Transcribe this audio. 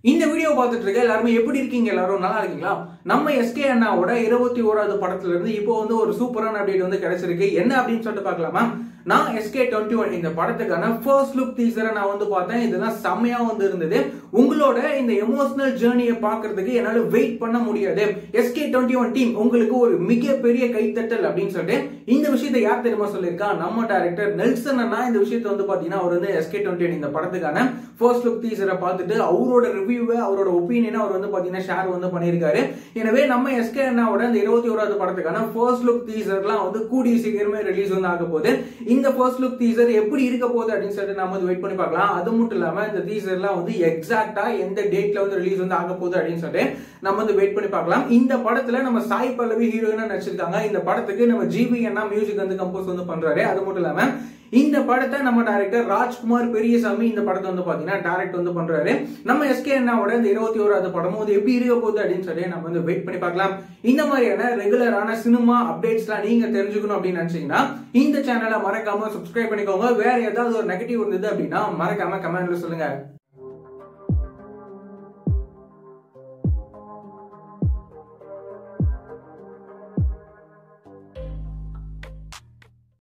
இந்த வீடியோ பார்த்துட்டு இருக்க எல்லாருமே எப்படி இருக்கீங்க எல்லாரும் நல்லா இருக்கீங்களா நம்ம எஸ்கே அண்ணாவோட இருபத்தி ஓராவது படத்துல இருந்து இப்போ வந்து ஒரு சூப்பரான அப்டேட் வந்து கிடைச்சிருக்கு என்ன அப்படின்னு சொல்லிட்டு பார்க்கலாமா நான் எஸ்கே டுவெண்ட்டி ஒன் இந்த படத்துக்கான ஃபர்ஸ்ட் லுக் டீசரை நான் வந்து பார்த்தேன் இதெல்லாம் செம்மையா வந்து இருந்தது உங்களோட இந்த எமோஷனல் ஜேர்னியை பார்க்கறதுக்கு என்னால வெயிட் பண்ண முடியாது எஸ்கே டுவெண்ட்டி ஒன் டீம் உங்களுக்கு ஒரு மிகப்பெரிய கைத்தட்டல் அப்படின்னு சொல்லிட்டு இந்த விஷயத்தை யார் தெரியுமா சொல்லியிருக்கா நம்ம டைரக்டர் நெல்சன் அண்ணா இந்த விஷயத்தை வந்து பாத்தீங்கன்னா அவர் வந்து எஸ்கே டுவெண்ட்டி ஒன் இந்த படத்துக்கான ஃபர்ஸ்ட் லுக் டீசரை பார்த்துட்டு அவரோட ரிவ்யூவை அவரோட ஒப்பீனியனை அவர் வந்து பாத்தீங்கன்னா ஷேர் வந்து பண்ணியிருக்காரு எனவே நம்ம எஸ்கே அண்ணாவோட இந்த இருபத்தி ஓராவது படத்துக்கான ஃபர்ஸ்ட் லுக் டீசர்லாம் வந்து கூடிய சீக்கிரமே ரிலீஸ் வந்து ஆக போகுது இந்த ஃபர்ஸ்ட் லுக் டீசர் எப்படி இருக்க போகுது அப்படின்னு சொல்லிட்டு நம்ம வந்து வெயிட் பண்ணி பார்க்கலாம் அது மட்டும் இல்லாம இந்த டீசர்லாம் வந்து எக்ஸாக்டா எந்த டேட்ல வந்து ரிலீஸ் வந்து ஆக போகுது அப்படின்னு சொல்லிட்டு நம்ம வந்து வெயிட் பண்ணி பார்க்கலாம் இந்த படத்துல நம்ம சாய் பல்லவி ஹீரோயினா நடிச்சிருக்காங்க இந்த படத்துக்கு நம்ம ஜிபி அண்ணா மியூசிக் வந்து கம்போஸ் வந்து பண்றாரு அது மட்டும் இல்லாம இந்த படத்தை நம்ம டைரக்டர் ராஜ்குமார் பெரியசாமி இந்த படத்தை வந்து பாத்தீங்கன்னா டைரக்ட் வந்து பண்றாரு நம்ம எஸ்கே அண்ணாவோட இந்த இருபத்தி ஓராவது படமும் வந்து எப்படி இருக்க போகுது அப்படின்னு சொல்லி நம்ம வந்து வெயிட் பண்ணி பார்க்கலாம் இந்த மாதிரியான ரெகுலரான சினிமா அப்டேட்ஸ்லாம் நீங்க தெரிஞ்சுக்கணும் அப்படின்னு நினைச்சீங்கன்னா இந்த சேனலை மறக்காம சப்ஸ்கிரைப் பண்ணிக்கோங்க வேற ஏதாவது ஒரு நெகட்டிவ் இருந்தது அப்படின்னா மறக்காம கமெண்ட்ல சொல்லுங்க